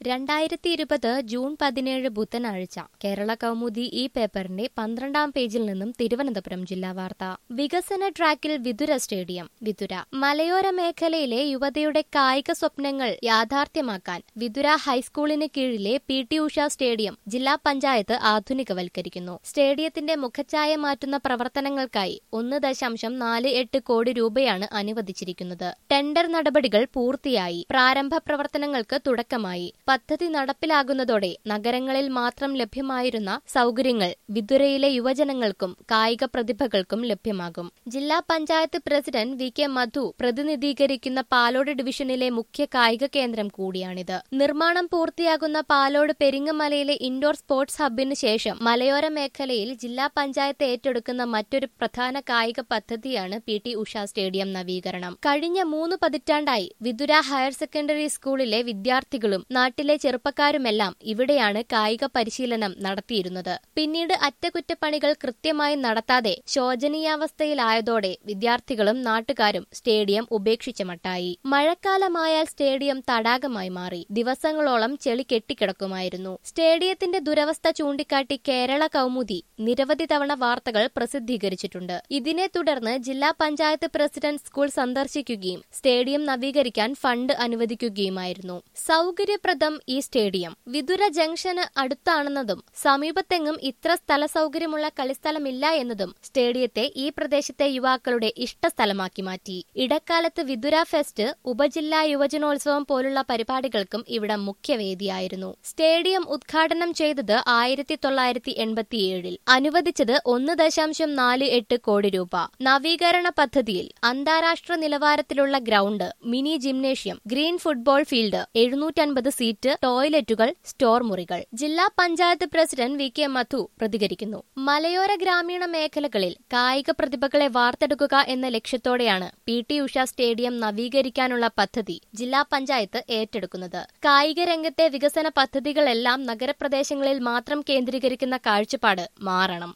രണ്ടായിരത്തി ഇരുപത് ജൂൺ പതിനേഴ് ബുധനാഴ്ച കേരള കൗമുദി ഈ പേപ്പറിന്റെ പന്ത്രണ്ടാം പേജിൽ നിന്നും തിരുവനന്തപുരം ജില്ലാ വാർത്ത വികസന ട്രാക്കിൽ വിതുര സ്റ്റേഡിയം വിതുര മലയോര മേഖലയിലെ യുവതയുടെ കായിക സ്വപ്നങ്ങൾ യാഥാർത്ഥ്യമാക്കാൻ വിതുര ഹൈസ്കൂളിന് കീഴിലെ പി ടി ഉഷ സ്റ്റേഡിയം ജില്ലാ പഞ്ചായത്ത് ആധുനികവൽക്കരിക്കുന്നു സ്റ്റേഡിയത്തിന്റെ മുഖച്ഛായ മാറ്റുന്ന പ്രവർത്തനങ്ങൾക്കായി ഒന്ന് ദശാംശം നാല് എട്ട് കോടി രൂപയാണ് അനുവദിച്ചിരിക്കുന്നത് ടെൻഡർ നടപടികൾ പൂർത്തിയായി പ്രാരംഭ പ്രവർത്തനങ്ങൾക്ക് തുടക്കമായി പദ്ധതി നടപ്പിലാകുന്നതോടെ നഗരങ്ങളിൽ മാത്രം ലഭ്യമായിരുന്ന സൗകര്യങ്ങൾ വിതുരയിലെ യുവജനങ്ങൾക്കും കായിക പ്രതിഭകൾക്കും ലഭ്യമാകും ജില്ലാ panchayat president V K Madhu പ്രതിനിധീകരിക്കുന്ന പാലോട് ഡിവിഷനിലെ മുഖ്യ കായിക കേന്ദ്രം കൂടിയാണിത് നിർമ്മാണം പൂർത്തിയാകുന്ന പാലോട് പെരിങ്ങമലയിലെ ഇൻഡോർ സ്പോർട്സ് ഹബിന് ശേഷം മലയോര മേഖലയിൽ ജില്ലാ പഞ്ചായത്ത് ഏറ്റെടുക്കുന്ന മറ്റൊരു പ്രധാന കായിക പദ്ധതിയാണ് പി ടി ഉഷ സ്റ്റേഡിയം നവീകരണം കഴിഞ്ഞ മൂന്ന് പതിറ്റാണ്ടായി വിതുര ഹയർ സെക്കൻഡറി സ്കൂളിലെ വിദ്യാർത്ഥികളും നാട്ടിലെ ചെറുപ്പക്കാരുമെല്ലാം ഇവിടെയാണ് കായിക പരിശീലനം നടത്തിയിരുന്നത് പിന്നീട് അറ്റകുറ്റപ്പണികൾ കൃത്യമായി നടത്താതെ ശോചനീയാവസ്ഥയിലായതോടെ വിദ്യാർത്ഥികളും നാട്ടുകാരും സ്റ്റേഡിയം ഉപേക്ഷിച്ച മട്ടായി മഴക്കാലമായാൽ സ്റ്റേഡിയം തടാകമായി മാറി ദിവസങ്ങളോളം ചെളി കെട്ടിക്കിടക്കുമായിരുന്നു സ്റ്റേഡിയത്തിന്റെ ദുരവസ്ഥ ചൂണ്ടിക്കാട്ടി കേരള കൗമുദി നിരവധി തവണ വാർത്തകൾ പ്രസിദ്ധീകരിച്ചിട്ടുണ്ട് ഇതിനെ തുടർന്ന് ജില്ലാ പഞ്ചായത്ത് പ്രസിഡന്റ് സ്കൂൾ സന്ദർശിക്കുകയും സ്റ്റേഡിയം നവീകരിക്കാൻ ഫണ്ട് അനുവദിക്കുകയുമായിരുന്നു സൗകര്യപ്രദം ഈ സ്റ്റേഡിയം വിതുര ജംഗ്ഷന് അടുത്താണെന്നതും സമീപത്തെങ്ങും ഇത്ര സ്ഥല സൗകര്യമുള്ള കളിസ്ഥലമില്ല എന്നതും സ്റ്റേഡിയത്തെ ഈ പ്രദേശത്തെ യുവാക്കളുടെ ഇഷ്ടസ്ഥലമാക്കി മാറ്റി ഇടക്കാലത്ത് വിതുര ഫെസ്റ്റ് ഉപജില്ലാ യുവജനോത്സവം പോലുള്ള പരിപാടികൾക്കും ഇവിടം മുഖ്യവേദിയായിരുന്നു സ്റ്റേഡിയം ഉദ്ഘാടനം ചെയ്തത് ആയിരത്തി തൊള്ളായിരത്തി എൺപത്തിയേഴിൽ അനുവദിച്ചത് ഒന്ന് ദശാംശം നാല് എട്ട് കോടി രൂപ നവീകരണ പദ്ധതിയിൽ അന്താരാഷ്ട്ര നിലവാരത്തിലുള്ള ground mini gymnasium green football field എഴുന്നൂറ്റൻപത് സീറ്റ് ടോയ്ലറ്റുകൾ സ്റ്റോർ മുറികൾ ജില്ലാ panchayat president V K Madhu പ്രതികരിക്കുന്നു മലയോര ഗ്രാമീണ മേഖലകളിൽ കായിക പ്രതിഭകളെ വാർത്തെടുക്കുക എന്ന ലക്ഷ്യത്തോടെയാണ് പി ടി ഉഷ സ്റ്റേഡിയം നവീകരിക്കാനുള്ള പദ്ധതി ജില്ലാ പഞ്ചായത്ത് ഏറ്റെടുക്കുന്നത് കായിക രംഗത്തെ വികസന പദ്ധതികളെല്ലാം നഗരപ്രദേശങ്ങളിൽ മാത്രം കേന്ദ്രീകരിക്കുന്ന കാഴ്ചപ്പാട് മാറണം